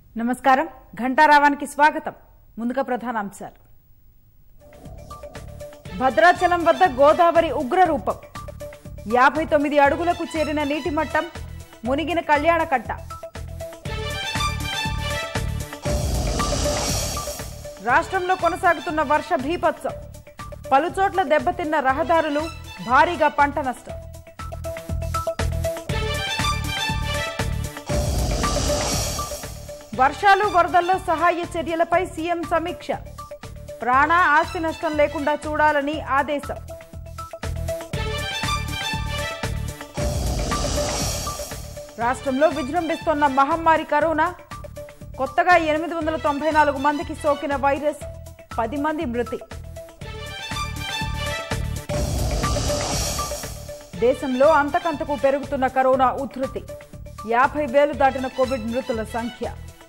నమస్కారం ఘంటారావానికి స్వాగతం ముందుగా ప్రధాన అంశాలు భద్రాచలం వద్ద గోదావరి ఉగ్ర రూపం యాభై తొమ్మిది అడుగులకు చేరిన నీటి మట్టం మునిగిన కళ్యాణకట్ట రాష్ట్రంలో కొనసాగుతున్న వర్ష భీపత్సం పలుచోట్ల దెబ్బతిన్న రహదారులు భారీగా పంట నష్టం వర్షాలు వరదల్లో సహాయ చర్యలపై సీఎం సమీక్ష ప్రాణ ఆస్తి నష్టం లేకుండా చూడాలని ఆదేశం రాష్ట్రంలో విజృంభిస్తోన్న మహమ్మారి కరోనా కొత్తగా ఎనిమిది వందల తొంభై నాలుగు మందికి సోకిన వైరస్ పది మంది మృతి దేశంలో అంతకంతకు పెరుగుతున్న కరోనా ఉధృతి యాభై వేలు దాటిన కోవిడ్ మృతుల సంఖ్య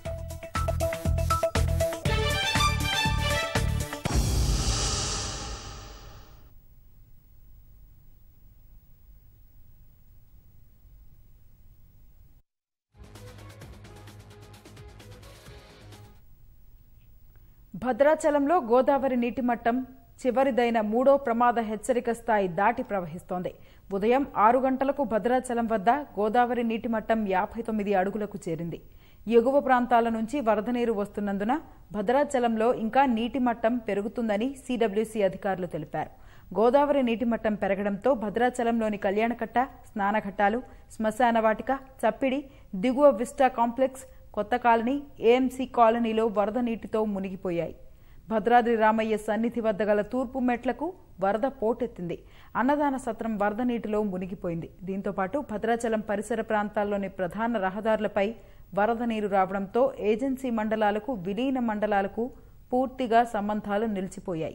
భద్రాచలంలో గోదావరి నీటి మట్టం చివరిదైన మూడో ప్రమాద హెచ్చరిక స్థాయి దాటి ప్రవహిస్తోంది ఉదయం ఆరు గంటలకు భద్రాచలం వద్ద గోదావరి నీటి మట్టం యాభై తొమ్మిది అడుగులకు చేరింది ఎగువ ప్రాంతాల నుంచి వరద నీరు వస్తున్నందున భద్రాచలంలో ఇంకా నీటి మట్టం పెరుగుతుందని సీడబ్ల్యూసీ అధికారులు తెలిపారు గోదావరి నీటి మట్టం పెరగడంతో భద్రాచలంలోని కళ్యాణకట్ట స్నానఘట్టాలు శ్మశాన వాటిక చప్పిడి దిగువ విస్టా కాంప్లెక్స్ కొత్త కాలనీ ఏఎంసీ కాలనీలో వరద నీటితో మునిగిపోయాయి భద్రాద్రి రామయ్య సన్నిధి వద్ద గల తూర్పు మెట్లకు వరద పోటెత్తింది అన్నదాన సత్రం వరద నీటిలో మునిగిపోయింది దీంతో పాటు భద్రాచలం పరిసర ప్రాంతాల్లోని ప్రధాన రహదారులపై వరద నీరు రావడంతో ఏజెన్సీ మండలాలకు విలీన మండలాలకు పూర్తిగా సంబంధాలు నిలిచిపోయాయి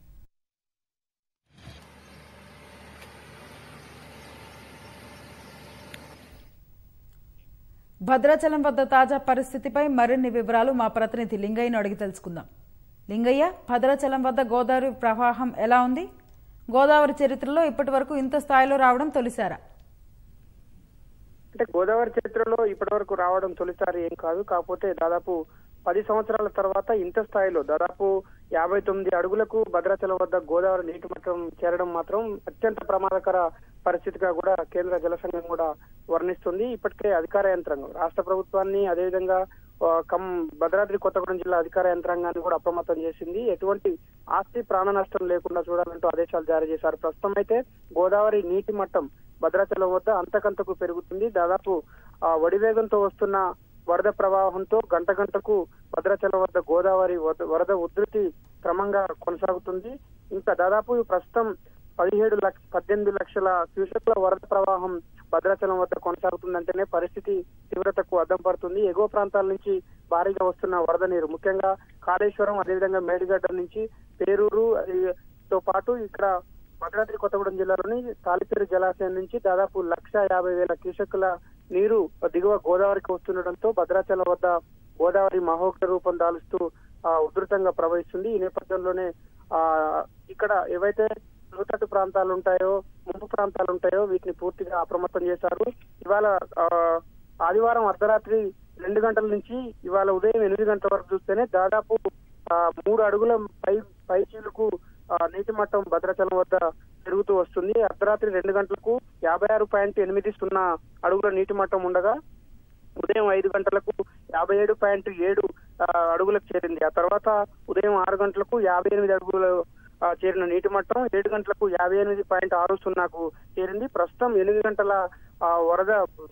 భద్రాచలం వద్ద తాజా పరిస్థితిపై మరిన్ని వివరాలు మా ప్రతినిధి లింగయ్యను అడిగి తెలుసుకుందాం లింగయ్య భద్రాచలం వద్ద గోదావరి ప్రవాహం ఎలా ఉంది గోదావరి చరిత్రలో ఇప్పటి వరకు ఇంత స్థాయిలో రావడం తొలిసారా అంటే గోదావరి చరిత్రలో ఇప్పటి వరకు రావడం తొలిసారి ఏం కాదు కాకపోతే దాదాపు పది సంవత్సరాల తర్వాత ఇంత స్థాయిలో దాదాపు యాభై తొమ్మిది అడుగులకు భద్రాచలం వద్ద గోదావరి నీటి మట్టం చేరడం మాత్రం అత్యంత ప్రమాదకర పరిస్థితిగా కూడా కేంద్ర జల సంఘం కూడా వర్ణిస్తుంది ఇప్పటికే అధికార యంత్రాంగం రాష్ట్ర ప్రభుత్వాన్ని అదేవిధంగా ఆ, కం భద్రాద్రి కొత్తగూడెం జిల్లా అధికార యంత్రాంగాన్ని కూడా అప్రమత్తం చేసింది ఎటువంటి ఆస్తి ప్రాణ నష్టం లేకుండా చూడాలంటూ ఆదేశాలు జారీ చేశారు ప్రస్తుతం అయితే గోదావరి నీటి మట్టం భద్రాచలం వద్ద అంతకంతకు పెరుగుతుంది దాదాపు ఆ, వడివేగంతో వస్తున్న వరద ప్రవాహంతో గంట గంటకు భద్రాచలం వద్ద గోదావరి వద- వరద ఉధృతి క్రమంగా కొనసాగుతుంది ఇంకా దాదాపు ప్రస్తుతం పదిహేడు లక్ష పద్దెనిమిది లక్షల క్యూసెక్ల వరద ప్రవాహం భద్రాచలం వద్ద కొనసాగుతుందంటేనే పరిస్థితి తీవ్రతకు అద్దం పడుతుంది ఎగువ ప్రాంతాల నుంచి భారీగా వస్తున్న వరద నీరు ముఖ్యంగా కాళేశ్వరం అదేవిధంగా మేడిగడ్డ నుంచి పేరూరు అది- తో పాటు ఇక్కడ భద్రాద్రి కొత్తగూడెం జిల్లాలోని తాలిపేరు జలాశయం నుంచి దాదాపు లక్ష యాభై వేల క్యూసెక్కుల నీరు దిగువ గోదావరికి వస్తుండటంతో భద్రాచలం వద్ద గోదావరి మహోగ్ర రూపం దాలుస్తూ ఆ, ఉధృతంగా ప్రవహిస్తుంది ఈ నేపథ్యంలోనే ఆ ఇక్కడ ఏవైతే లోతట్టు ప్రాంతాలు ఉంటాయో ముంపు ప్రాంతాలు ఉంటాయో వీటిని పూర్తిగా అప్రమత్తం చేశారు ఇవాళ ఆ, ఆదివారం అర్ధరాత్రి రెండు గంటల నుంచి ఇవాళ ఉదయం ఎనిమిది గంటల వరకు చూస్తేనే దాదాపు ఆ, మూడు అడుగుల పై పై చీలుకు ఆ, నీటి మట్టం భద్రాచలం వద్ద పెరుగుతూ వస్తుంది అర్ధరాత్రి రెండు గంటలకు యాభై ఆరు పాయింట్ ఎనిమిది సున్నా అడుగుల నీటి మట్టం ఉండగా ఉదయం ఐదు గంటలకు యాభై ఏడు పాయింట్ ఏడు ఆ, అడుగులకు చేరింది ఆ తర్వాత ఉదయం ఆరు గంటలకు యాభై ఎనిమిది అడుగులు ఆ, చేరిన నీటి మట్టం ఏడు గంటలకు యాభై ఎనిమిది పాయింట్ ఆరు సున్నాకు చేరింది ప్రస్తుతం ఎనిమిది గంటల ఆ, వరద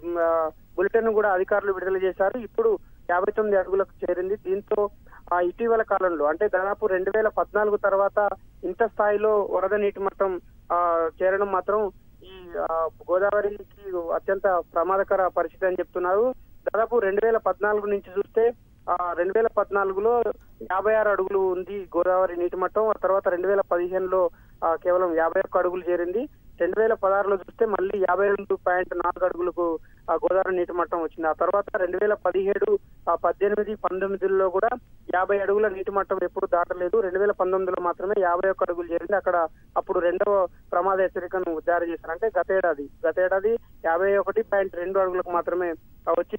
బులెటిన్ కూడా అధికారులు విడుదల చేశారు ఇప్పుడు యాభై తొమ్మిది అడుగులకు చేరింది దీంతో ఆ ఇటీవల కాలంలో అంటే దాదాపు రెండు వేల పద్నాలుగు తర్వాత ఇంత స్థాయిలో వరద నీటి మట్టం ఆ, చేరడం మాత్రం ఈ ఆ, గోదావరికి అత్యంత ప్రమాదకర పరిస్థితి అని చెప్తున్నారు దాదాపు రెండు వేల పద్నాలుగు నుంచి చూస్తే రెండు వేల పద్నాలుగులో యాభై ఆరు అడుగులు ఉంది గోదావరి నీటి మట్టం ఆ తర్వాత రెండు వేల పదిహేనులో ఆ, కేవలం యాభై ఒక్క అడుగులు చేరింది రెండు వేల పదహారులో చూస్తే మళ్ళీ యాభై రెండు పాయింట్ నాలుగు అడుగులకు ఆ, గోదావరి నీటి మట్టం వచ్చింది ఆ తర్వాత రెండు వేల పదిహేడు ఆ, పద్దెనిమిది పంతొమ్మిదిలో కూడా యాభై అడుగుల నీటి మట్టం ఎప్పుడు దాటలేదు రెండు వేల పంతొమ్మిదిలో మాత్రమే యాభై ఒక్క అడుగులు చేరింది అక్కడ అప్పుడు రెండవ ప్రమాద హెచ్చరికను జారీ చేశారు అంటే గతేడాది గతేడాది యాభై ఒకటి పాయింట్ రెండు అడుగులకు మాత్రమే ఆ, వచ్చి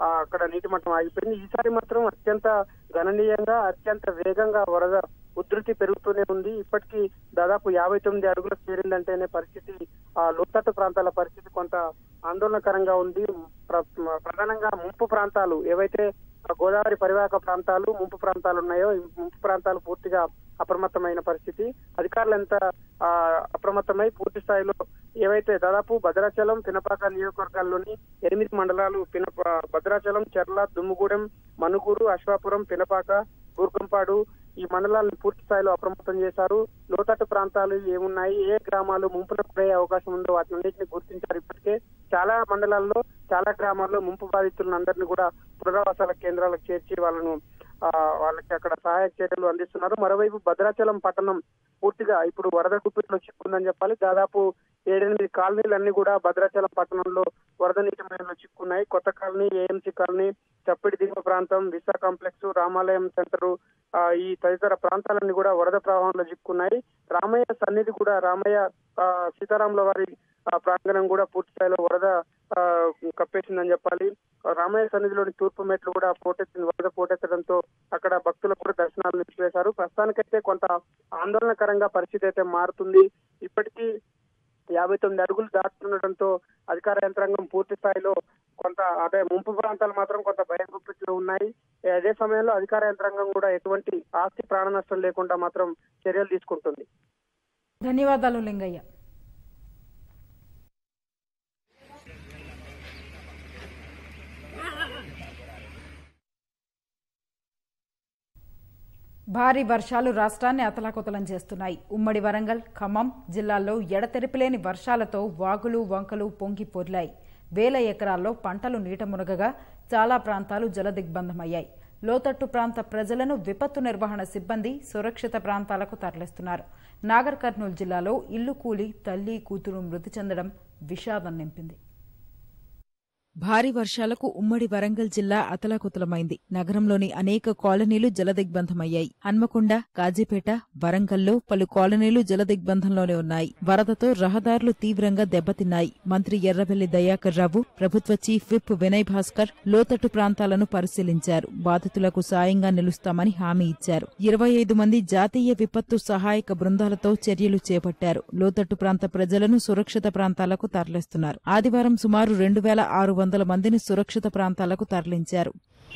ఆ, అక్కడ నీటి మట్టం ఆగిపోయింది ఈసారి మాత్రం అత్యంత గణనీయంగా అత్యంత వేగంగా వరద ఉధృతి పెరుగుతూనే ఉంది ఇప్పటికీ దాదాపు యాభై తొమ్మిది అడుగులకు చేరిందంటేనే పరిస్థితి ఆ లోతట్టు ప్రాంతాల పరిస్థితి కొంత ఆందోళనకరంగా ఉంది ప్ర- ప్రధానంగా ముంపు ప్రాంతాలు ఏవైతే ఆ గోదావరి పరివాహక ప్రాంతాలు ముంపు ప్రాంతాలు ఉన్నాయో ఈ ముంపు ప్రాంతాలు పూర్తిగా అప్రమత్తమైన పరిస్థితి అధికారులు ఎంత ఆ, అప్రమత్తమై పూర్తి స్థాయిలో ఏవైతే దాదాపు భద్రాచలం పినపాక నియోజకవర్గాల్లోని ఎనిమిది మండలాలు పినప భద్రాచలం చెర్ల దుమ్ముగూడెం మనుగూరు అశ్వాపురం పినపాక బూర్గంపాడు ఈ మండలాలను పూర్తి స్థాయిలో అప్రమత్తం చేశారు లోతట్టు ప్రాంతాలు ఏమున్నాయి ఏ గ్రామాలు ముంపునకు గురయ్యే అవకాశం ఉందో వాటినన్నింటినీ గుర్తించారు ఇప్పటికే చాలా మండలాల్లో చాలా గ్రామాల్లో ముంపు బాధితులను అందరినీ కూడా పునరావాసాల కేంద్రాలకు చేర్చి వాళ్ళను ఆ, వాళ్ళకి అక్కడ సహాయక చర్యలు అందిస్తున్నారు మరోవైపు భద్రాచలం పట్టణం పూర్తిగా ఇప్పుడు వరద గుప్పిట్లో చిక్కుందని చెప్పాలి దాదాపు ఏడెనిమిది కాలనీలన్నీ కూడా భద్రాచలం పట్టణంలో వరద నీటి మయంలో చిక్కున్నాయి కొత్త కాలనీ ఏఎంసీ కాలనీ చప్పిడి దిగువ ప్రాంతం విసా కాంప్లెక్స్ రామాలయం సెంటర్ ఈ తదితర ప్రాంతాలన్నీ కూడా వరద ప్రవాహంలో చిక్కున్నాయి రామయ్య సన్నిధి కూడా రామయ్య ఆ, సీతారాముల వారి ఆ, ప్రాంగణం కూడా పూర్తి స్థాయిలో వరద ఆ, కప్పేసిందని చెప్పాలి రామయ్య సన్నిధిలోని తూర్పు మెట్లు కూడా పోటెత్తింది వరద పోటెత్తడంతో అక్కడ భక్తులకు కూడా దర్శనాలు నిలిపివేశారు ప్రస్తుతానికైతే కొంత ఆందోళనకరంగా పరిస్థితి అయితే మారుతుంది ఇప్పటికీ యాభై తొమ్మిది అడుగులు దాటుతుండటంతో అధికార యంత్రాంగం పూర్తి స్థాయిలో కొంత అదే ముంపు ప్రాంతాలు మాత్రం కొంత భయగుప్పిట్లో ఉన్నాయి అదే సమయంలో అధికార యంత్రాంగం కూడా ఎటువంటి ఆస్తి ప్రాణ నష్టం లేకుండా మాత్రం చర్యలు తీసుకుంటుంది ధన్యవాదాలు లింగయ్య భారీ వర్షాలు రాష్ట్రాన్ని అతలాకుతలం చేస్తున్నాయి ఉమ్మడి వరంగల్ ఖమ్మం జిల్లాల్లో ఎడతెరిపిలేని వర్షాలతో వాగులు వంకలు పొంగి పొర్లాయి వేల ఎకరాల్లో పంటలు నీట మునగగా చాలా ప్రాంతాలు జలదిగ్బంధమయ్యాయి లోతట్టు ప్రాంత ప్రజలను విపత్తు నిర్వహణ సిబ్బంది సురక్షిత ప్రాంతాలకు తరలిస్తున్నారు నాగర్ కర్నూలు జిల్లాలో ఇల్లు కూలి తల్లి కూతురు మృతి చెందడం విషాదం నింపింది భారీ వర్షాలకు ఉమ్మడి వరంగల్ జిల్లా అతలాకుతలమైంది నగరంలోని అనేక కాలనీలు జలదిగ్బంధమయ్యాయి హన్మకొండ కాజీపేట వరంగల్లో పలు కాలనీలు జలదిగ్బంధంలోనే ఉన్నాయి వరదతో రహదారులు తీవ్రంగా దెబ్బతిన్నాయి మంత్రి ఎర్రబెల్లి దయాకర్ రావు ప్రభుత్వ చీఫ్ విప్ వినయ్ భాస్కర్ లోతట్టు ప్రాంతాలను పరిశీలించారు బాధితులకు సాయంగా నిలుస్తామని హామీ ఇచ్చారు ఇరవై ఐదు మంది జాతీయ విపత్తు సహాయక బృందాలతో చర్యలు చేపట్టారు లోతట్టు ప్రాంత ప్రజలను సురక్షిత ప్రాంతాలకు తరలిస్తున్నారు ఆదివారం సుమారు రెండు వేల ఆరు వందల మందిని సురక్షిత ప్రాంతాలకు తరలించారు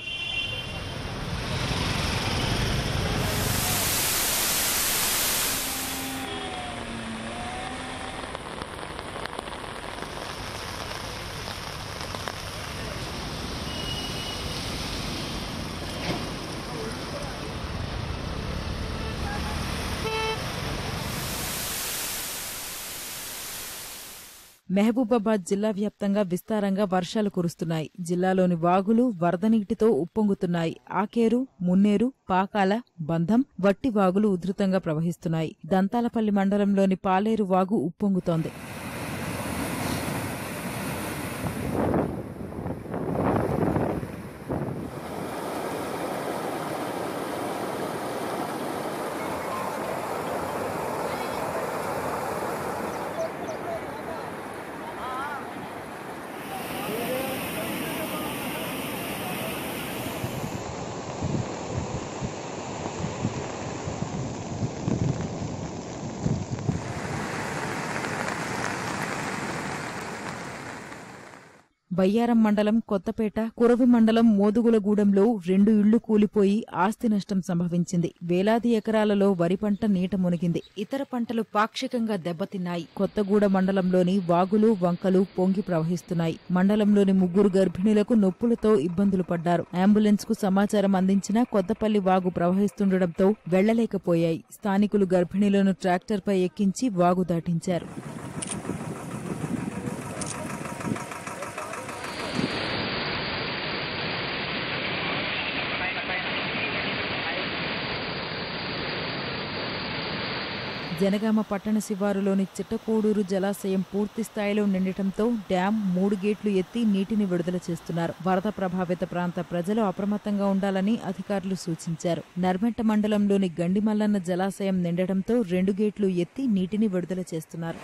మహబూబాబాద్ జిల్లా వ్యాప్తంగా విస్తారంగా వర్షాలు కురుస్తున్నాయి జిల్లాలోని వాగులు వరద నీటితో ఉప్పొంగుతున్నాయి ఆకేరు మున్నేరు పాకాల బంధం వట్టి వాగులు ఉధృతంగా ప్రవహిస్తున్నాయి దంతాలపల్లి మండలంలోని పాలేరు వాగు ఉప్పొంగుతోంది బయ్యారం మండలం కొత్తపేట కురవి మండలం మోదుగులగూడెంలో రెండు ఇళ్లు కూలిపోయి ఆస్తి నష్టం సంభవించింది వేలాది ఎకరాలలో వరి పంట నీట మునిగింది ఇతర పంటలు పాక్షికంగా దెబ్బతిన్నాయి కొత్తగూడ మండలంలోని వాగులు వంకలు పొంగి ప్రవహిస్తున్నాయి మండలంలోని ముగ్గురు గర్భిణులకు నొప్పులతో ఇబ్బందులు పడ్డారు అంబులెన్స్ కు సమాచారం అందించినా కొత్తపల్లి వాగు ప్రవహిస్తుండటంతో వెళ్లలేకపోయాయి స్థానికులు గర్భిణులను ట్రాక్టర్పై ఎక్కించి వాగు దాటించారు జనగామ పట్టణ శివారులోని చిట్టకూడూరు జలాశయం పూర్తి స్థాయిలో నిండటంతో డ్యాం మూడు గేట్లు ఎత్తి నీటిని విడుదల చేస్తున్నారు వరద ప్రభావిత ప్రాంత ప్రజలు అప్రమత్తంగా ఉండాలని అధికారులు సూచించారు నర్మెట్ట మండలంలోని గండిమల్లన్న జలాశయం నిండటంతో రెండు గేట్లు ఎత్తి నీటిని విడుదల చేస్తున్నారు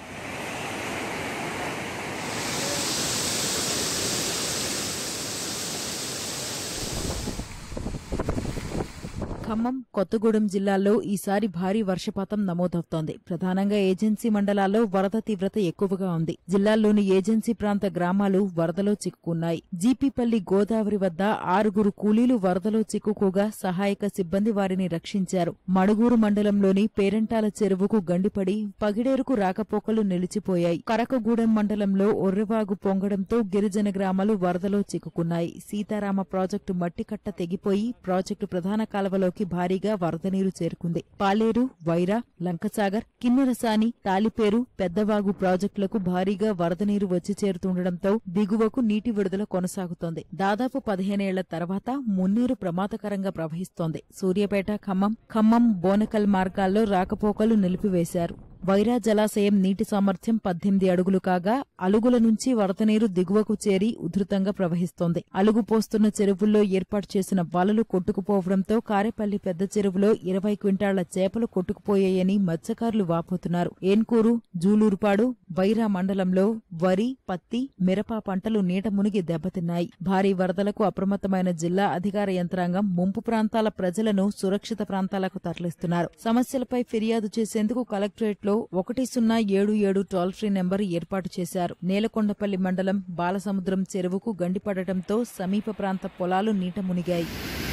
ఖమ్మం కొత్తగూడెం జిల్లాల్లో ఈసారి భారీ వర్షపాతం నమోదవుతోంది ప్రధానంగా ఏజెన్సీ మండలాల్లో వరద తీవ్రత ఎక్కువగా ఉంది జిల్లాల్లోని ఏజెన్సీ ప్రాంత గ్రామాలు వరదలో చిక్కుకున్నాయి జీపీపల్లి గోదావరి వద్ద ఆరుగురు కూలీలు వరదలో చిక్కుకోగా సహాయక సిబ్బంది వారిని రక్షించారు మడుగూరు మండలంలోని పేరంటాల చెరువుకు గండిపడి పగిడేరుకు రాకపోకలు నిలిచిపోయాయి కరకగూడెం మండలంలో ఒర్రెవాగు పొంగడంతో గిరిజన గ్రామాలు వరదలో చిక్కుకున్నాయి సీతారామ ప్రాజెక్టు మట్టికట్ట తెగిపోయి ప్రాజెక్టు ప్రధాన కాలువలోకి భారీగా వరద నీరు చేరుకుంది పాలేరు వైరా లంకసాగర్ కిన్నెరసాని తాలిపేరు పెద్దవాగు ప్రాజెక్టులకు భారీగా వరద నీరు వచ్చి చేరుతుండటంతో దిగువకు నీటి విడుదల కొనసాగుతోంది దాదాపు పదిహేనేళ్ల తర్వాత మున్నీరు ప్రమాదకరంగా ప్రవహిస్తోంది సూర్యాపేట ఖమ్మం ఖమ్మం బోనకల్ మార్గాల్లో రాకపోకలు నిలిపివేశారు వైరా జలాశయం నీటి సామర్థ్యం పద్దెనిమిది అడుగులు కాగా అలుగుల నుంచి వరద నీరు దిగువకు చేరి ఉధృతంగా ప్రవహిస్తోంది అలుగు పోస్తున్న చెరువుల్లో ఏర్పాటు చేసిన వలలు కొట్టుకుపోవడంతో కారేపల్లి పెద్ద చెరువులో ఇరవై క్వింటాళ్ల చేపలు కొట్టుకుపోయాయని మత్స్యకారులు వాపోతున్నారు ఏన్కూరు జూలూరుపాడు వైరా మండలంలో వరి పత్తి మిరప పంటలు నీట మునిగి దెబ్బతిన్నాయి భారీ వరదలకు అప్రమత్తమైన జిల్లా అధికార యంత్రాంగం ముంపు ప్రాంతాల ప్రజలను సురక్షిత ప్రాంతాలకు తరలిస్తున్నారు సమస్యలపై ఫిర్యాదు చేసేందుకు కలెక్టరేట్లో ఒకటి సున్నా ఏడు ఏడు టోల్ ఫ్రీ నెంబర్ ఏర్పాటు చేశారు నేలకొండపల్లి మండలం బాలసముద్రం చెరువుకు గండిపడటంతో సమీప ప్రాంత పొలాలు నీట మునిగాయి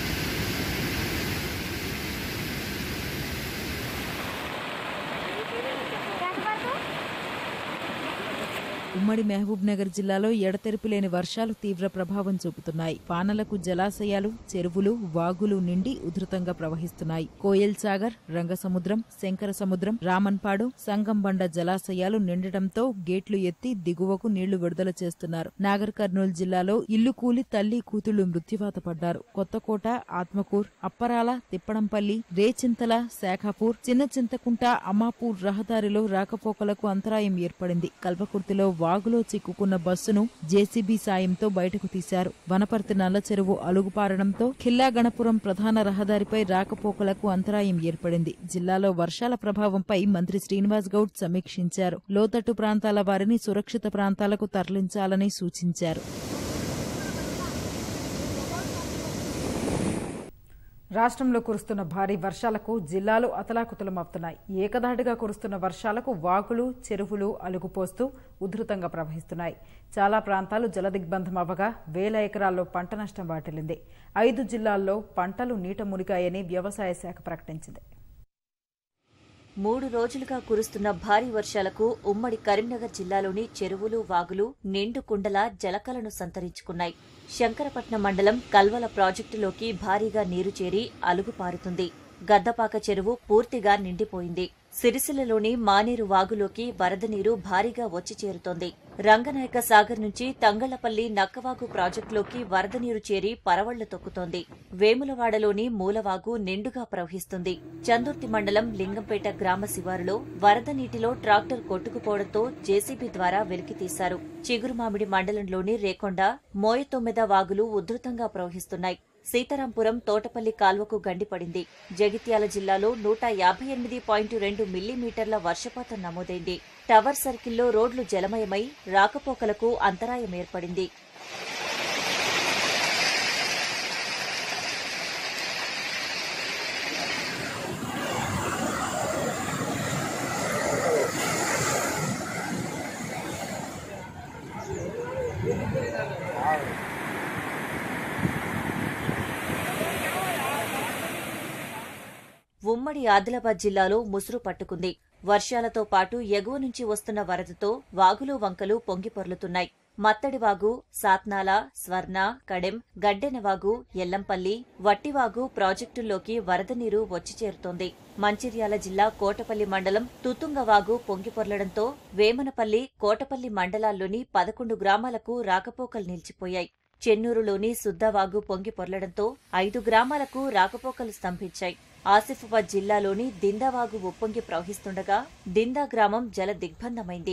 ఉమ్మడి మహబూబ్ నగర్ జిల్లాలో ఎడతెరిపి లేని వర్షాలు తీవ్ర ప్రభావం చూపుతున్నాయి పానలకు జలాశయాలు చెరువులు వాగులు నిండి ఉధృతంగా ప్రవహిస్తున్నాయి కోయల్ సాగర్ రంగసముద్రం శంకర సముద్రం రామన్పాడు సంగంబండ జలాశయాలు నిండటంతో గేట్లు ఎత్తి దిగువకు నీళ్లు విడుదల చేస్తున్నారు నాగర్ కర్నూలు జిల్లాలో ఇల్లు కూలి తల్లి కూతుళ్లు మృత్యువాత పడ్డారు కొత్తకోట ఆత్మకూర్ అప్పరాల తిప్పడంపల్లి రేచింతల శాఖాపూర్ చిన్న చింతకుంట అమ్మాపూర్ రహదారిలో రాకపోకలకు అంతరాయం ఏర్పడింది కల్పకుర్తిలో వాగులో చిక్కుకున్న బస్సును జేసీబీ సాయంతో బయటకు తీశారు వనపర్తి నల్ల చెరువు అలుగుపారడంతో ఖిల్లా గణపురం ప్రధాన రహదారిపై రాకపోకలకు అంతరాయం ఏర్పడింది జిల్లాలో వర్షాల ప్రభావంపై మంత్రి శ్రీనివాస్ గౌడ్ సమీక్షించారు లోతట్టు ప్రాంతాల వారిని సురక్షిత ప్రాంతాలకు తరలించాలని సూచించారు రాష్ట్రంలో కురుస్తున్న భారీ వర్షాలకు జిల్లాలు అతలాకుతలమవుతున్నాయి ఏకధాటిగా కురుస్తున్న వర్షాలకు వాగులు చెరువులు అలుగుపోస్తూ ఉధృతంగా ప్రవహిస్తున్నాయి చాలా ప్రాంతాలు జలదిగ్బంధం అవ్వగా వేల ఎకరాల్లో పంట నష్టం వాటిల్లింది ఐదు జిల్లాల్లో పంటలు నీట మునిగాయని వ్యవసాయ శాఖ ప్రకటించింది మూడు రోజులుగా కురుస్తున్న భారీ వర్షాలకు ఉమ్మడి కరీంనగర్ జిల్లాలోని చెరువులు వాగులు నిండు కుండల జలకలను సంతరించుకున్నాయి శంకరపట్నం మండలం కల్వల ప్రాజెక్టులోకి భారీగా నీరు చేరి అలుగు పారుతుంది గద్దపాక చెరువు పూర్తిగా నిండిపోయింది సిరిసిల్లలోని మానేరు వాగులోకి వరద నీరు భారీగా వచ్చి చేరుతోంది రంగనాయక సాగర్ నుంచి తంగళ్లపల్లి నక్కవాగు ప్రాజెక్టులోకి వరద నీరు చేరి పరవళ్లు తొక్కుతోంది వేములవాడలోని మూలవాగు నిండుగా ప్రవహిస్తుంది చందుర్తి మండలం లింగంపేట గ్రామ శివారులో వరద నీటిలో ట్రాక్టర్ కొట్టుకుపోవడంతో జేసీబీ ద్వారా వెలికితీశారు చిగురుమామిడి మండలంలోని రేకొండ మోయతొమ్మిద వాగులు ఉధృతంగా ప్రవహిస్తున్నాయి సీతారాంపురం తోటపల్లి కాల్వకు గండిపడింది జగిత్యాల జిల్లాలో నూట యాభై ఎనిమిది పాయింట్ రెండు మిల్లీమీటర్ల వర్షపాతం నమోదైంది టవర్ సర్కిల్లో రోడ్లు జలమయమై రాకపోకలకు అంతరాయం ఏర్పడింది ఉమ్మడి ఆదిలాబాద్ జిల్లాలో ముసురు పట్టుకుంది వర్షాలతో పాటు ఎగువ నుంచి వస్తున్న వరదతో వాగులు వంకలు పొంగి పొర్లుతున్నాయి మత్తడివాగు సాత్నాల స్వర్ణ కడెం గడ్డెనవాగు ఎల్లంపల్లి వట్టివాగు ప్రాజెక్టుల్లోకి వరద నీరు వచ్చి చేరుతోంది మంచిర్యాల జిల్లా కోటపల్లి మండలం తుతుంగవాగు పొంగి పొర్లడంతో వేమనపల్లి కోటపల్లి మండలాల్లోని పదకొండు గ్రామాలకు రాకపోకలు నిలిచిపోయాయి చెన్నూరులోని సుద్దవాగు పొంగి పొర్లడంతో ఐదు గ్రామాలకు రాకపోకలు స్తంభించాయి ఆసిఫాబాద్ జిల్లాలోని దిందావాగు ఉప్పొంగి ప్రవహిస్తుండగా దిందా గ్రామం జల దిగ్బంధమైంది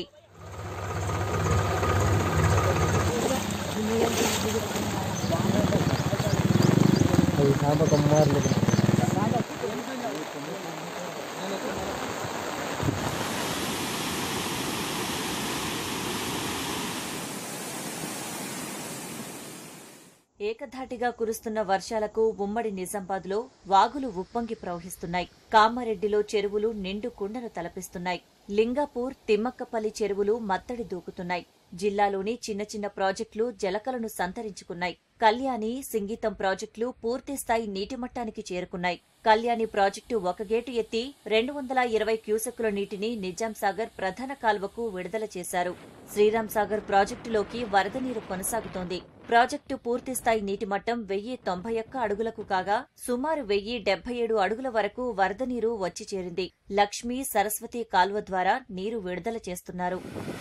ఏకధాటిగా కురుస్తున్న వర్షాలకు ఉమ్మడి నిజామాబాద్లో వాగులు ఉప్పొంగి ప్రవహిస్తున్నాయి కామారెడ్డిలో చెరువులు నిండు కుండను తలపిస్తున్నాయి లింగాపూర్ తిమ్మక్కపల్లి చెరువులు మత్తడి దూకుతున్నాయి జిల్లాలోని చిన్న చిన్న ప్రాజెక్టులు జలకలను సంతరించుకున్నాయి కళ్యాణి సింగీతం ప్రాజెక్టులు పూర్తిస్థాయి నీటి మట్టానికి చేరుకున్నాయి కళ్యాణి ప్రాజెక్టు ఒక గేటు ఎత్తి రెండు వందల ఇరవై క్యూసెక్కుల నీటిని నిజాం సాగర్ ప్రధాన కాల్వకు విడుదల చేశారు శ్రీరామ్ సాగర్ ప్రాజెక్టులోకి వరద నీరు కొనసాగుతోంది ప్రాజెక్టు పూర్తిస్థాయి నీటి మట్టం వెయ్యి తొంభై ఒక్క అడుగులకు కాగా సుమారు వెయ్యి డెబ్బై ఏడు అడుగుల వరకు వరద నీరు వచ్చి చేరింది లక్ష్మీ సరస్వతి కాల్వ ద్వారా నీరు విడుదల చేస్తున్నారు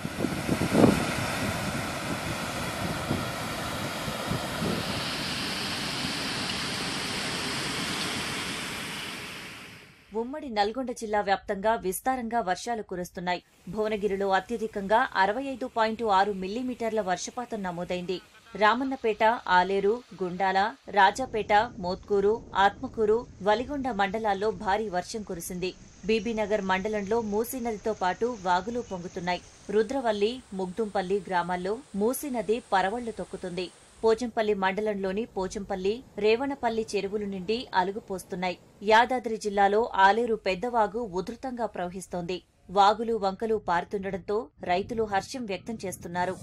ఉమ్మడి నల్గొండ జిల్లా వ్యాప్తంగా విస్తారంగా వర్షాలు కురుస్తున్నాయి భువనగిరిలో అత్యధికంగా అరవై ఐదు పాయింట్ ఆరు మిల్లీమీటర్ల వర్షపాతం నమోదైంది రామన్నపేట ఆలేరు గుండాల రాజాపేట మోత్కూరు ఆత్మకూరు వలిగొండ మండలాల్లో భారీ వర్షం కురిసింది బీబీనగర్ మండలంలో మూసీ నదితో పాటు వాగులు పొంగుతున్నాయి రుద్రవల్లి ముగ్దుంపల్లి గ్రామాల్లో మూసీ నది పరవళ్లు తొక్కుతుంది పోచంపల్లి మండలంలోని పోచంపల్లి రేవణపల్లి చెరువులు నిండి అలుగుపోస్తున్నాయి యాదాద్రి జిల్లాలో ఆలేరు పెద్దవాగు ఉధృతంగా ప్రవహిస్తోంది వాగులు వంకలు పారుతుండటంతో రైతులు హర్షం వ్యక్తం చేస్తున్నారు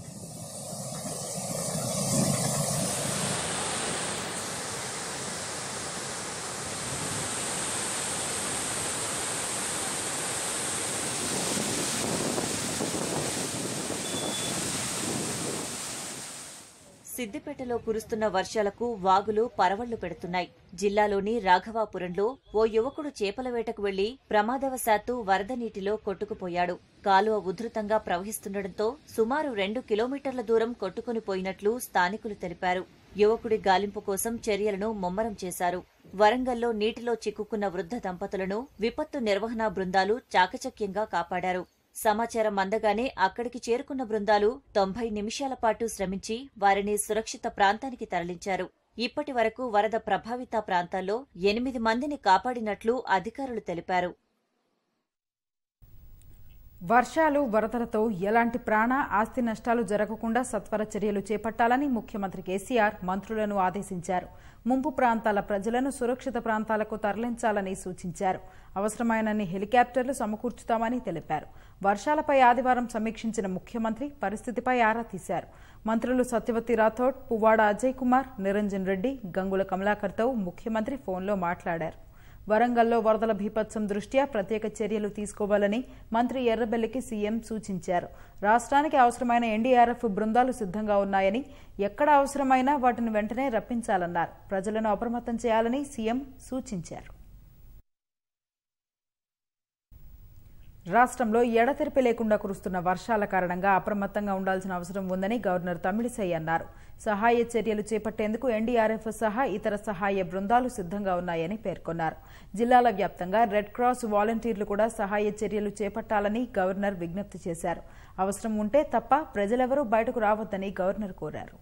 సిద్దిపేటలో కురుస్తున్న వర్షాలకు వాగులు పరవళ్లు పెడుతున్నాయి జిల్లాలోని రాఘవాపురంలో ఓ యువకుడు చేపల వేటకు వెళ్లి ప్రమాదవశాత్తు వరద నీటిలో కొట్టుకుపోయాడు కాలువ ఉధృతంగా ప్రవహిస్తుండటంతో సుమారు రెండు కిలోమీటర్ల దూరం కొట్టుకుని పోయినట్లు స్థానికులు తెలిపారు యువకుడి గాలింపు కోసం చర్యలను ముమ్మరం చేశారు వరంగల్లో నీటిలో చిక్కుకున్న వృద్ధ దంపతులను విపత్తు నిర్వహణ బృందాలు చాకచక్యంగా కాపాడారు సమాచారం అందగానే అక్కడికి చేరుకున్న బృందాలు తొంభై నిమిషాల పాటు శ్రమించి వారిని సురక్షిత ప్రాంతానికి తరలించారు ఇప్పటి వరకు వరద ప్రభావిత ప్రాంతాల్లో ఎనిమిది మందిని కాపాడినట్లు అధికారులు తెలిపారు వర్షాలు వరదలతో ఎలాంటి ప్రాణ ఆస్తి నష్టాలు జరగకుండా సత్వర చర్యలు చేపట్టాలని ముఖ్యమంత్రి కేసీఆర్ మంత్రులను ఆదేశించారు ముంపు ప్రాంతాల ప్రజలను సురక్షిత ప్రాంతాలకు తరలించాలని సూచించారు అవసరమైనన్ని హెలికాప్టర్లు సమకూర్చుతామని తెలిపారు వర్షాలపై ఆదివారం సమీక్షించిన ముఖ్యమంత్రి పరిస్థితిపై ఆరా తీశారు మంత్రులు సత్యవతి రాథోడ్ పువ్వాడ అజయ్ కుమార్ నిరంజన్ రెడ్డి గంగుల కమలాకర్తో ముఖ్యమంత్రి ఫోన్లో మాట్లాడారు వరంగల్లో వరదల బీభత్సం దృష్ట్యా ప్రత్యేక చర్యలు తీసుకోవాలని మంత్రి ఎర్రబెల్లికి సీఎం సూచించారు రాష్ట్రానికి అవసరమైన ఎన్డీఆర్ఎఫ్ బృందాలు సిద్ధంగా ఉన్నాయని ఎక్కడ అవసరమైనా వాటిని వెంటనే రప్పించాలన్నారు ప్రజలను అప్రమత్తం చేయాలని సీఎం సూచించారు రాష్ట్రంలో ఎడతెరిపి లేకుండా కురుస్తున్న వర్షాల కారణంగా అప్రమత్తంగా ఉండాల్సిన అవసరం ఉందని గవర్నర్ తమిళిసై అన్నారు సహాయ చర్యలు చేపట్టేందుకు ఎన్డీఆర్ఎఫ్ సహా ఇతర సహాయ బృందాలు సిద్ధంగా ఉన్నాయని పేర్కొన్నారు జిల్లాల వ్యాప్తంగా రెడ్ క్రాస్ వాలంటీర్లు కూడా సహాయ చర్యలు చేపట్టాలని గవర్నర్ విజ్ఞప్తి చేశారు అవసరం ఉంటే తప్ప ప్రజలెవరూ బయటకు రావద్దని గవర్నర్ కోరారు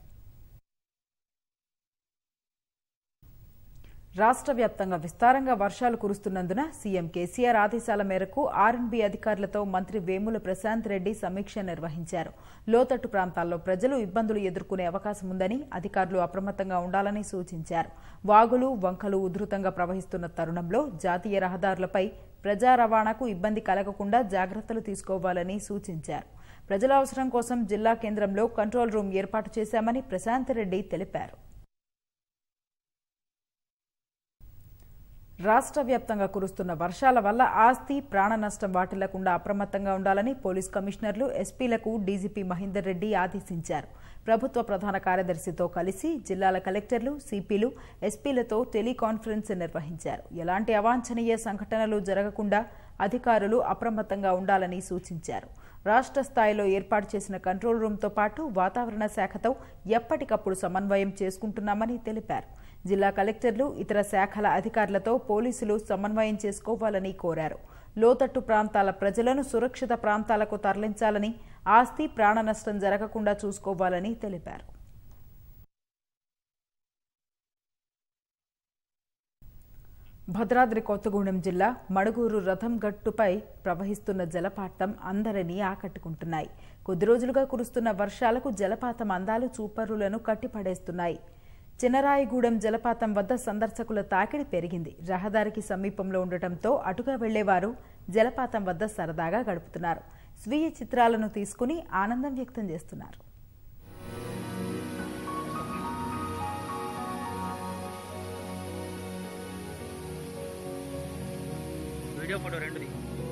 రాష్ట్ర వ్యాప్తంగా విస్తారంగా వర్షాలు కురుస్తున్నందున సీఎం కేసీఆర్ ఆదేశాల మేరకు ఆర్ఎన్బీ అధికారులతో మంత్రి వేముల ప్రశాంత్ రెడ్డి సమీక్ష నిర్వహించారు లోతట్టు ప్రాంతాల్లో ప్రజలు ఇబ్బందులు ఎదుర్కొనే అవకాశం ఉందని అధికారులు అప్రమత్తంగా ఉండాలని సూచించారు వాగులు వంకలు ఉధృతంగా ప్రవహిస్తున్న తరుణంలో జాతీయ రహదారులపై ప్రజా రవాణాకు ఇబ్బంది కలగకుండా జాగ్రత్తలు తీసుకోవాలని సూచించారు ప్రజల అవసరం కోసం జిల్లా కేంద్రంలో కంట్రోల్ రూమ్ ఏర్పాటు చేశామని ప్రశాంత్ రెడ్డి తెలిపారు రాష్ట్ర వ్యాప్తంగా కురుస్తున్న వర్షాల వల్ల ఆస్తి ప్రాణ నష్టం వాటిల్లకుండా అప్రమత్తంగా ఉండాలని పోలీస్ కమిషనర్లు ఎస్పీలకు డీజీపీ మహేందర్ రెడ్డి ఆదేశించారు ప్రభుత్వ ప్రధాన కార్యదర్శితో కలిసి జిల్లాల కలెక్టర్లు సిపిలు ఎస్పీలతో టెలికాన్ఫరెన్స్ నిర్వహించారు ఎలాంటి అవాంఛనీయ సంఘటనలు జరగకుండా అధికారులు అప్రమత్తంగా ఉండాలని సూచించారు రాష్ట్ర స్థాయిలో ఏర్పాటు చేసిన కంట్రోల్ రూమ్తో పాటు వాతావరణ శాఖతో ఎప్పటికప్పుడు సమన్వయం చేసుకుంటున్నామని తెలిపారు జిల్లా కలెక్టర్లు ఇతర శాఖల అధికారులతో పోలీసులు సమన్వయం చేసుకోవాలని కోరారు లోతట్టు ప్రాంతాల ప్రజలను సురక్షిత ప్రాంతాలకు తరలించాలని ఆస్తి ప్రాణ నష్టం జరగకుండా చూసుకోవాలని తెలిపారు భద్రాద్రి కొత్తగూడెం జిల్లా మడుగూరు రథం గట్టుపై ప్రవహిస్తున్న జలపాతం అందరినీ ఆకట్టుకుంటున్నాయి కొద్ది రోజులుగా కురుస్తున్న వర్షాలకు జలపాతం అందాలు చూపరులను కట్టిపడేస్తున్నాయి చిన్నరాయిగూడెం జలపాతం వద్ద సందర్శకుల తాకిడి పెరిగింది రహదారికి సమీపంలో ఉండటంతో అటుగా వెళ్లేవారు జలపాతం వద్ద సరదాగా గడుపుతున్నారు స్వీయ చిత్రాలను తీసుకుని ఆనందం వ్యక్తం చేస్తున్నారు వీడియో ఫోటో రెండుది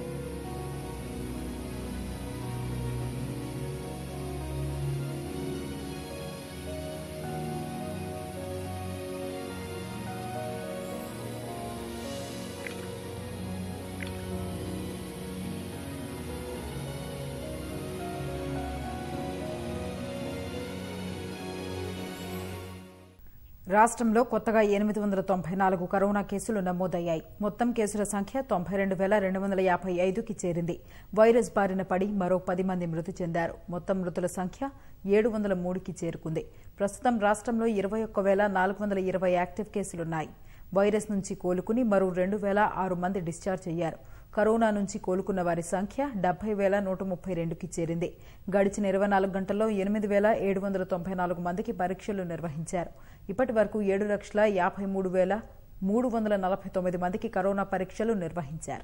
రాష్ట్రంలో కొత్తగా ఎనిమిది వందల తొంభై నాలుగు కరోనా కేసులు నమోదయ్యాయి మొత్తం కేసుల సంఖ్య తొంభై రెండు వేల రెండు వందల యాభై ఐదుకి చేరింది వైరస్ బారిన పడి మరో పది మంది మృతి చెందారు మొత్తం మృతుల సంఖ్య ఏడు వందల మూడుకి చేరుకుంది ప్రస్తుతం రాష్ట్రంలో ఇరవై ఒక్క వేల నాలుగు వందల ఇరవై యాక్టివ్ కేసులున్నాయి వైరస్ నుంచి కోలుకుని మరో రెండు వేల ఆరు మంది డిశ్చార్జ్ అయ్యారు కరోనా నుంచి కోలుకున్న వారి సంఖ్య డెబ్బై వేల నూట ముప్పై రెండుకి చేరింది గడిచిన ఇరవై నాలుగు గంటల్లో ఎనిమిది వేల ఏడు వందల తొంభై నాలుగు మందికి పరీక్షలు నిర్వహించారు ఇప్పటి వరకు ఏడు లక్షల యాభై మూడు వేల మూడు వందల నలభై తొమ్మిది మందికి కరోనా పరీక్షలు నిర్వహించారు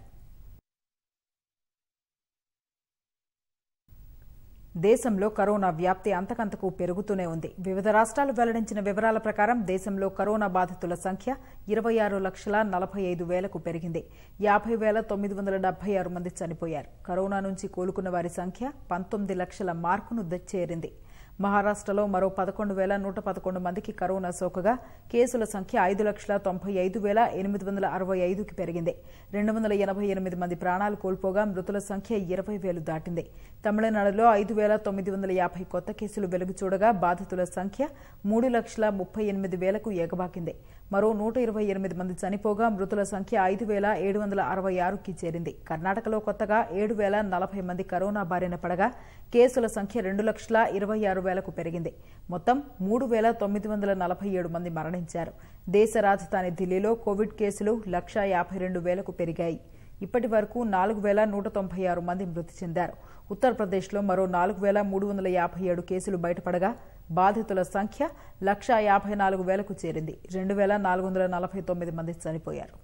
దేశంలో కరోనా వ్యాప్తి అంతకంతకు పెరుగుతూనే ఉంది వివిధ రాష్ట్రాలు వెల్లడించిన వివరాల ప్రకారం దేశంలో కరోనా బాధితుల సంఖ్య ఇరవై ఆరు లక్షల నలభై ఐదు వేలకు పెరిగింది యాభై వేల తొమ్మిది వందల డెబ్బై ఆరు మంది చనిపోయారు కరోనా నుంచి కోలుకున్న వారి సంఖ్య పంతొమ్మిది లక్షల మార్కును చేరింది మహారాష్ట్రలో మరో పదకొండు వేల నూట పదకొండు మందికి కరోనా సోకగా కేసుల సంఖ్య ఐదు లక్షల తొంభై ఐదు వేల ఎనిమిది వందల అరవై ఐదుకి పెరిగింది రెండు వందల ఎనభై ఎనిమిది మంది ప్రాణాలు కోల్పోగా మృతుల సంఖ్య ఇరవై వేలు దాటింది తమిళనాడులో ఐదు వేల తొమ్మిది వందల యాభై కొత్త కేసులు వెలుగు చూడగా బాధితుల సంఖ్య మూడు లక్షల ముప్పై ఎనిమిది వేలకు ఎగబాకింది మరో నూట ఇరవై ఎనిమిది మంది చనిపోగా మృతుల సంఖ్య ఐదు వేల ఏడు వందల అరవై ఆరుకి చేరింది కర్ణాటకలో కొత్తగా ఏడు వేల నలభై మంది కరోనా బారిన పడగా కేసుల సంఖ్య రెండు లక్షల ఇరవై ఆరు వేలకు పెరిగింది మొత్తం మూడు వేల తొమ్మిది వందల నలభై ఏడు మంది మరణించారు దేశ రాజధాని ఢిల్లీలో కోవిడ్ కేసులు లక్షా యాభై రెండు వేలకు పెరిగాయి ఇప్పటి వరకు నాలుగు వేల నూట తొంభై ఆరు మంది మృతి చెందారు ఉత్తరప్రదేశ్లో మరో నాలుగు వేల మూడు వందల యాభై ఏడు కేసులు బయటపడగా బాధితుల సంఖ్య లక్షా యాభై నాలుగు వేలకు చేరింది రెండు వేల నాలుగు వందల నలభై తొమ్మిది మంది చనిపోయారు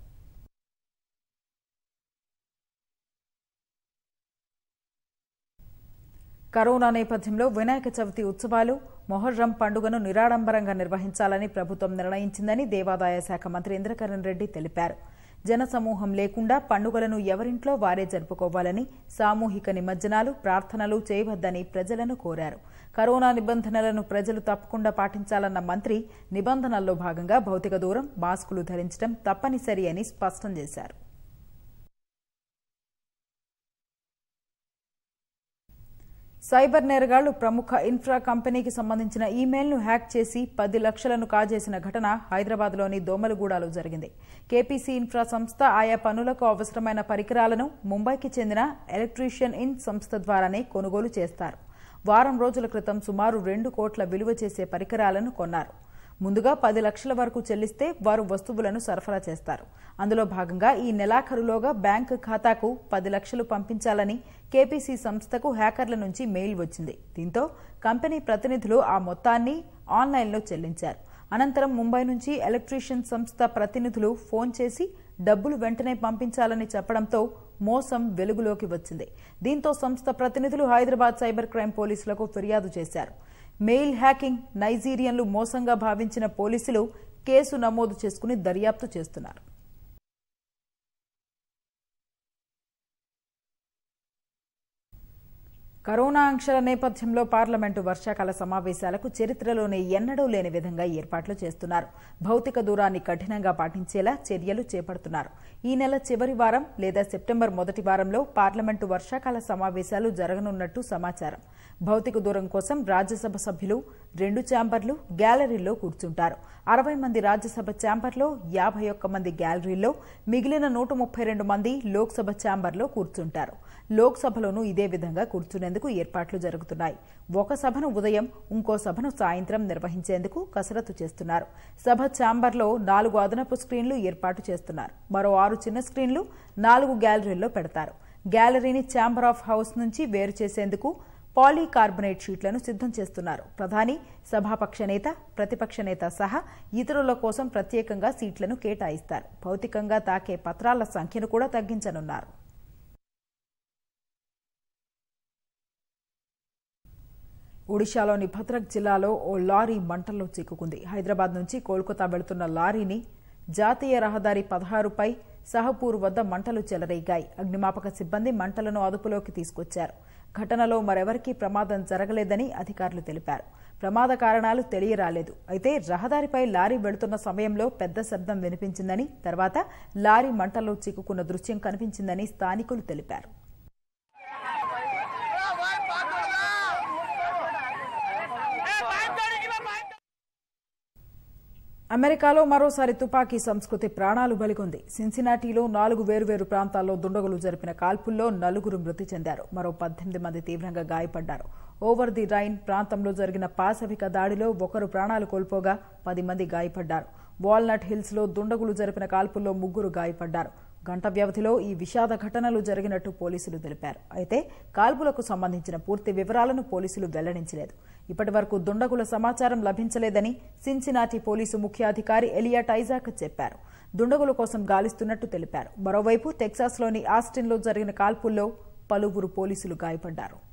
కరోనా నేపథ్యంలో వినాయక చవితి ఉత్సవాలు మొహర్రం పండుగను నిరాడంబరంగా నిర్వహించాలని ప్రభుత్వం నిర్ణయించిందని దేవాదాయ శాఖ మంత్రి ఇంద్రకరణ్ రెడ్డి తెలిపారు జనసమూహం లేకుండా పండుగలను ఎవరింట్లో వారే జరుపుకోవాలని సామూహిక నిమజ్జనాలు ప్రార్థనలు చేయవద్దని ప్రజలను కోరారు కరోనా నిబంధనలను ప్రజలు తప్పకుండా పాటించాలన్న మంత్రి నిబంధనల్లో భాగంగా భౌతిక దూరం మాస్కులు ధరించడం తప్పనిసరి అని స్పష్టం చేశారు సైబర్ నేరగాళ్లు ప్రముఖ ఇన్ఫ్రా కంపెనీకి సంబంధించిన ఈమెయిల్ను హ్యాక్ చేసి పది లక్షలను కాజేసిన ఘటన హైదరాబాద్లోని దోమలగూడలో జరిగింది కేపీసీ ఇన్ఫ్రా సంస్థ ఆయా పనులకు అవసరమైన పరికరాలను ముంబైకి చెందిన ఎలక్ట్రీషియన్ ఇన్ సంస్థ ద్వారానే కొనుగోలు చేస్తారు వారం రోజుల క్రితం సుమారు రెండు కోట్ల విలువ చేసే పరికరాలను కొన్నారు ముందుగా పది లక్షల వరకు చెల్లిస్తే వారు వస్తువులను సరఫరా చేస్తారు అందులో భాగంగా ఈ నెలాఖరులోగా బ్యాంకు ఖాతాకు పది లక్షలు పంపించాలని కేపీసీ సంస్థకు హ్యాకర్ల నుంచి మెయిల్ వచ్చింది దీంతో కంపెనీ ప్రతినిధులు ఆ మొత్తాన్ని ఆన్లైన్లో చెల్లించారు అనంతరం ముంబై నుంచి ఎలక్ట్రీషియన్ సంస్థ ప్రతినిధులు ఫోన్ చేసి డబ్బులు వెంటనే పంపించాలని చెప్పడంతో మోసం వెలుగులోకి వచ్చింది దీంతో సంస్థ ప్రతినిధులు హైదరాబాద్ సైబర్ క్రైమ్ పోలీసులకు ఫిర్యాదు చేశారు మెయిల్ హ్యాకింగ్ నైజీరియన్లు మోసంగా భావించిన పోలీసులు కేసు నమోదు చేసుకుని దర్యాప్తు చేస్తున్నారు కరోనా ఆంక్షల నేపథ్యంలో పార్లమెంటు వర్షాకాల సమావేశాలకు చరిత్రలోనే ఎన్నడూ లేని విధంగా ఏర్పాట్లు చేస్తున్నారు భౌతిక దూరాన్ని కఠినంగా పాటించేలా చర్యలు చేపడుతున్నారు ఈ నెల చివరి వారం లేదా సెప్టెంబర్ మొదటి వారంలో పార్లమెంటు వర్షాకాల సమావేశాలు జరగనున్నట్టు సమాచారం భౌతిక దూరం కోసం రాజ్యసభ సభ్యులు రెండు ఛాంబర్లు గ్యాలరీల్లో కూర్చుంటారు అరవై మంది రాజ్యసభ ఛాంబర్లో యాభై ఒక్క మంది గ్యాలరీల్లో మిగిలిన నూట ముప్పై రెండు మంది లోక్సభ ఛాంబర్లో కూర్చుంటారు లోక్సభలోనూ ఇదే విధంగా కూర్చునేందుకు ఏర్పాట్లు జరుగుతున్నాయి ఒక సభను ఉదయం ఇంకో సభను సాయంత్రం నిర్వహించేందుకు కసరత్తు చేస్తున్నారు సభ ఛాంబర్లో నాలుగు అదనపు స్క్రీన్లు ఏర్పాటు చేస్తున్నారు మరో ఆరు చిన్న స్క్రీన్లు నాలుగు గ్యాలరీల్లో పెడతారు గ్యాలరీని ఛాంబర్ ఆఫ్ హౌస్ నుంచి వేరు చేసేందుకు పాలీకార్బొనేట్ షీట్లను సిద్ధం చేస్తున్నారు ప్రధాని సభాపక్ష నేత ప్రతిపక్ష నేత సహా ఇతరుల కోసం ప్రత్యేకంగా సీట్లను కేటాయిస్తారు భౌతికంగా తాకే పత్రాల సంఖ్యను కూడా తగ్గించనున్నారు ఒడిశాలోని భద్రక్ జిల్లాలో ఓ లారీ మంటల్లో చిక్కుకుంది హైదరాబాద్ నుంచి కోల్కతా వెళుతున్న లారీని జాతీయ రహదారి పదహారుపై సహపూర్ వద్ద మంటలు చెలరేగాయి అగ్నిమాపక సిబ్బంది మంటలను అదుపులోకి తీసుకొచ్చారు ఘటనలో మరెవరికీ ప్రమాదం జరగలేదని అధికారులు తెలిపారు ప్రమాద కారణాలు తెలియరాలేదు అయితే రహదారిపై లారీ వెళుతున్న సమయంలో పెద్ద శబ్దం వినిపించిందని తర్వాత లారీ మంటల్లో చిక్కుకున్న దృశ్యం కనిపించిందని స్థానికులు తెలిపారు అమెరికాలో మరోసారి తుపాకీ సంస్కృతి ప్రాణాలు బలికొంది సిన్సినాటీలో నాలుగు వేరువేరు ప్రాంతాల్లో దుండగులు జరిపిన కాల్పుల్లో నలుగురు మృతి చెందారు మరో పద్దెనిమిది మంది తీవ్రంగా గాయపడ్డారు ఓవర్ ది రైన్ ప్రాంతంలో జరిగిన పాశవిక దాడిలో ఒకరు ప్రాణాలు కోల్పోగా పది మంది గాయపడ్డారు వాల్నట్ హిల్స్ లో దుండగులు జరిపిన కాల్పుల్లో ముగ్గురు గాయపడ్డారు గంట వ్యవధిలో ఈ విషాద ఘటనలు జరిగినట్టు పోలీసులు తెలిపారు అయితే కాల్పులకు సంబంధించిన పూర్తి వివరాలను పోలీసులు వెల్లడించలేదు ఇప్పటి వరకు దుండగుల సమాచారం లభించలేదని సిన్సినాటి పోలీసు ముఖ్యాధికారి ఎలియాట్ ఐజాక్ చెప్పారు దుండగుల కోసం గాలిస్తున్నట్టు తెలిపారు మరోవైపు టెక్సాస్లోని ఆస్టిన్లో జరిగిన కాల్పుల్లో పలువురు పోలీసులు గాయపడ్డారు